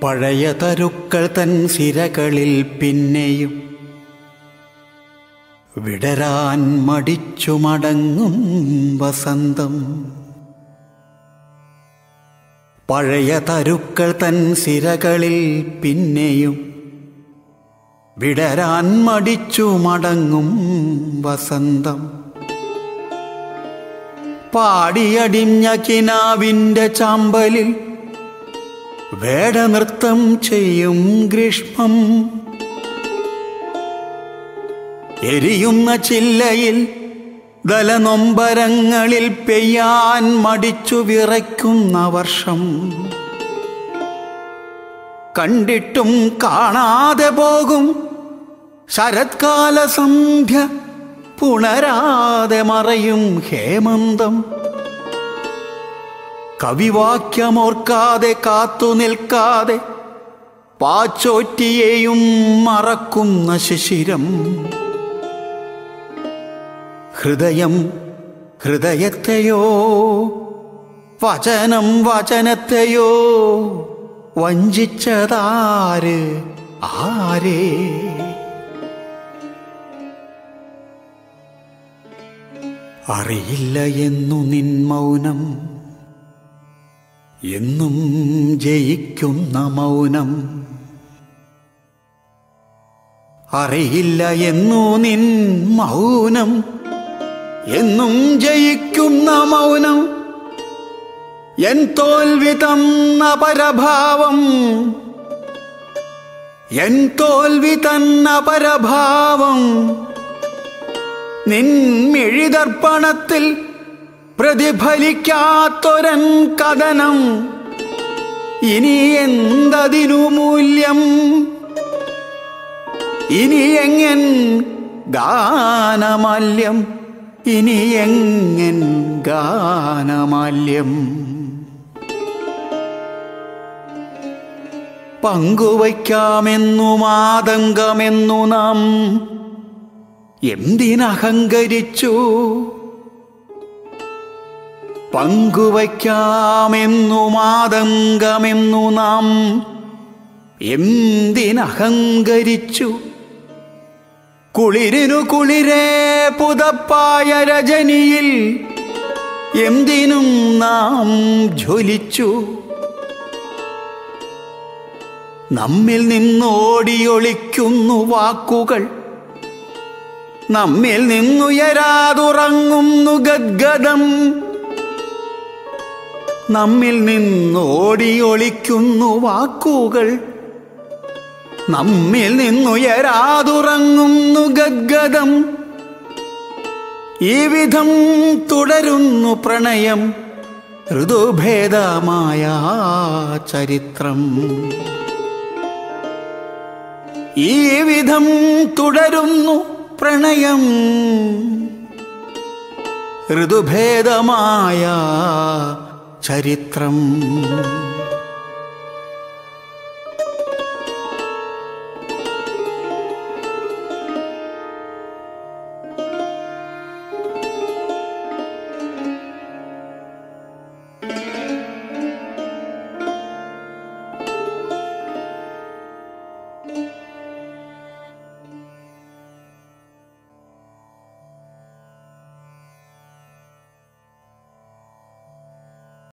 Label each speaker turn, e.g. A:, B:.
A: പഴയ തരുക്കൾ തൻ സിരകളിൽ പിന്നെയും വിടരാൻ മടിച്ചു മടങ്ങും വസന്തം പഴയ തരുക്കൾ തൻ സിരകളിൽ പിന്നെയും വിടരാൻ മടിച്ചു മടങ്ങും വസന്തം പാടിയടിഞ്ഞ കിനാവിൻ്റെ ചാമ്പലിൽ വേടനൃത്തം ചെയ്യും ഗ്രീഷ്മം എരിയുന്ന ചില്ലയിൽ ദലനൊമ്പരങ്ങളിൽ പെയ്യാൻ മടിച്ചു വിറയ്ക്കുന്ന വർഷം കണ്ടിട്ടും കാണാതെ പോകും ശരത്കാല സന്ധ്യ പുണരാതെ മറയും ഹേമന്തം കവിവാക്യമോർക്കാതെ കാത്തു നിൽക്കാതെ പാച്ചോറ്റിയെയും മറക്കുന്ന ശിശിരം ഹൃദയം ഹൃദയത്തെയോ വചനം വചനത്തെയോ വഞ്ചിച്ചതാര് ആരേ അറിയില്ല എന്നു നിൻ മൗനം എന്നും ജയിക്കുന്ന മൗനം അറിയില്ല എന്നു നിൻ മൗനം എന്നും ജയിക്കുന്ന മൗനം എൻ തോൽവി തന്ന പരഭാവം എൻ തോൽവി തന്ന പരഭാവം നിൻ മിഴിതർപ്പണത്തിൽ പ്രതിഫലിക്കാത്തൊരൻ കഥനം ഇനി എന്തതിനു മൂല്യം ഇനി എങ്ങൻ ഗാനമാല്യം ഇനി എങ്ങൻ ഗാനമാല്യം പങ്കുവയ്ക്കാമെന്നു മാതങ്കമെന്നു നാം എന്തിനഹങ്കരിച്ചു പങ്കുവയ്ക്കാമെന്നു മാതങ്കമെന്നു നാം എന്തിനഹങ്കരിച്ചു കുളിരിനു കുളിരേ പുതപ്പായ രജനിയിൽ എന്തിനും നാം ജ്വലിച്ചു നമ്മിൽ നിന്നോടിയൊളിക്കുന്നു വാക്കുകൾ നമ്മിൽ നിന്നുയരാതുറങ്ങുന്നു ഗദ്ഗതം നമ്മിൽ നിന്നോടിയൊളിക്കുന്നു വാക്കുകൾ നമ്മിൽ നിന്നുയരാതുറങ്ങുന്നു ഗദ്ഗതം ഈ വിധം തുടരുന്നു പ്രണയം ഋതുഭേദമായ ചരിത്രം ഈ വിധം തുടരുന്നു പ്രണയം ഋതുഭേദമായ ചരിത്രം